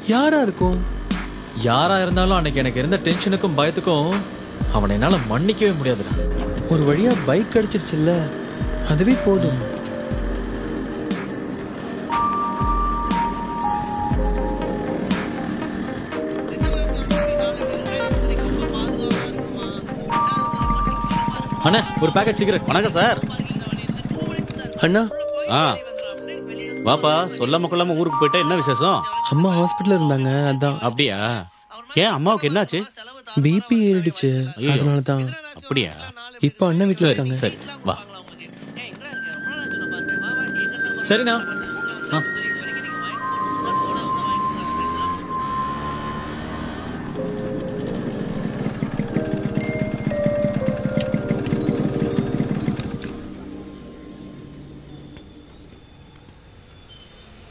யாரா இருக்கும் யாரா இருந்தாலும் அன்னைக்கு எனக்கு இருந்த டென்ஷனுக்கும் பயத்துக்கும் அவனை என்னால மன்னிக்கவே முடியாதுடா ஒரு வழியா பைக் கிடைச்சிருச்சுல்ல அதுவே போதும் அண்ணா ஒரு பேக்கெட் சிகரெட் வணக்கம் சார் அண்ணா ஆ வாப்பா சொல்லாம கொள்ளாம ஊருக்கு போயிட்டா என்ன விசேஷம் அம்மா ஹாஸ்பிட்டல்ல இருந்தாங்க அதான் அப்படியா ஏன் அம்மாவுக்கு என்னாச்சு பிபி ஏறிடுச்சு ஐயோ. அதனால தான் அப்படியா இப்போ அண்ணன் வீட்டுல இருக்காங்க சரி வா சரிண்ணா ஆ